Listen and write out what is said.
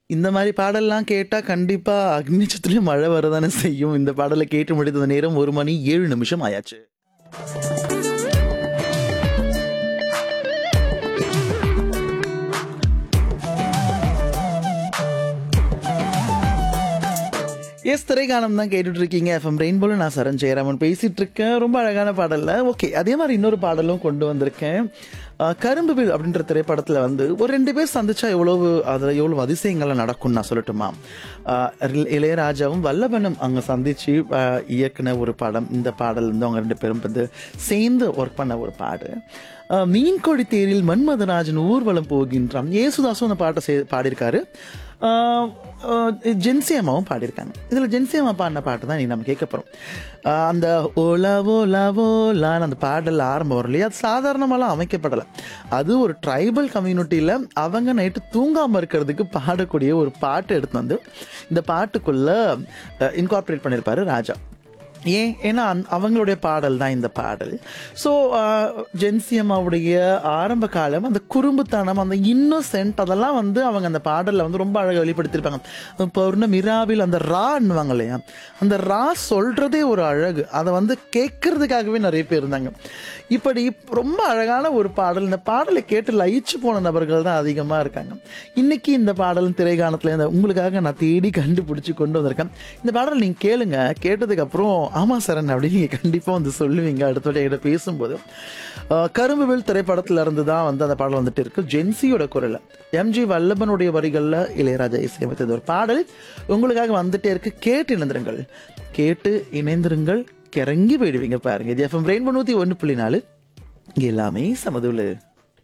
இந்த மாதிரி பாடல்லாம் கேட்டா கண்டிப்பா அக்னி நட்சத்திரத்திலயும் மழை வரதானே செய்யும். இந்த பாடலை கேட்டு முடித்த நேரம் 1 மணி 7 நிமிஷம் ஆயாச்சு. எஸ் திரைக்காலம் தான் கேட்டுட்டு இருக்கீங்க எஃப்எம் ரெயின்போல நான் சரண் ஜெயராமன் பேசிட்டு இருக்கேன் ரொம்ப அழகான பாடல்ல ஓகே அதே மாதிரி இன்னொரு பாடலும் கொண்டு வந்திருக்கேன் அஹ், கரும்பு வில் அப்படின்ற திரைப்படத்துல வந்து ஒரு ரெண்டு பேர் சந்திச்சா எவ்வளவு அதுல எவ்வளவு அதிசயங்கள்லாம் நடக்கும் நான் சொல்லட்டுமா அஹ், இளைய- இளையராஜாவும் வல்லபனும் அங்க சந்திச்சு அஹ், இயக்குன ஒரு படம் இந்த பாடல் வந்து அவங்க ரெண்டு பேரும் வந்து சேர்ந்து ஒர்க் பண்ண ஒரு பாடு அஹ், மீன்கொடி தேரில் மன்மதராஜன் ஊர்வலம் போகின்றான் ஏசுதாசும் அந்த பாட்டை சே பாடியிருக்காரு ஆஹ் ஆஹ் ஜென்சி அம்மாவும் பாடியிருக்காங்க இதில் ஜென்சி அம்மா பாடின பாட்டு தான் நீ நம்ம கேட்க போகிறோம் அந்த ஓலா ஓலா ஓலான்னு அந்த பாடல் ஆரம்பம் வரும் இல்லையா அது சாதாரணமாலாம் அமைக்கப்படலை அது ஒரு ட்ரைபல் கம்யூனிட்டியில் அவங்க நைட்டு தூங்காமல் இருக்கிறதுக்கு பாடக்கூடிய ஒரு பாட்டு எடுத்து வந்து இந்த பாட்டுக்குள்ளே இன்கார்பரேட் பண்ணியிருப்பாரு ராஜா ஏன் ஏன்னா அந்த- அவங்களுடைய பாடல் தான் இந்த பாடல் ஸோ ஜென்சி அம்மாவுடைய ஆரம்ப காலம் அந்த குறும்புத்தனம் அந்த இன்னோசென்ட் அதெல்லாம் வந்து அவங்க அந்த பாடலில் வந்து ரொம்ப அழகாக வெளிப்படுத்தியிருப்பாங்க இப்போ ஒரு மிராவில் அந்த ரான்னுவாங்க இல்லையா அந்த ரா சொல்றதே ஒரு அழகு அதை வந்து கேட்கறதுக்காகவே நிறைய பேர் இருந்தாங்க இப்படி ரொம்ப அழகான ஒரு பாடல் இந்த பாடலை கேட்டு லயிச்சு போன நபர்கள் தான் அதிகமாக இருக்காங்க இன்னைக்கு இந்த பாடல் திரைகாணத்தில் இந்த உங்களுக்காக நான் தேடி கண்டுபிடிச்சு கொண்டு வந்திருக்கேன் இந்த பாடல் நீங்கள் கேளுங்க கேட்டதுக்கு அப்புறம் ஆமா சரண் அப்படின்னு நீங்கள் கண்டிப்பாக வந்து சொல்லுவீங்க அடுத்தோட என்கிட்ட பேசும்போது அஹ், கரும்புவில் திரைப்படத்துல இருந்து தான் வந்து அந்த பாடல் வந்துட்டு இருக்கு ஜென்சியோட குரல் எம்ஜி வல்லபனுடைய வரிகளில் இளையராஜா இசையமைத்தது ஒரு பாடல் உங்களுக்காக வந்துட்டே இருக்கு கேட்டு இணைந்திருங்கள் கேட்டு இணைந்திருங்கள் கிறங்கி போயிடுவீங்க பாருங்க இது எஃப்எம் ரெயின்போ நூற்றி ஒன்று புள்ளி நாலு இங்க எல்லாமே சமதுல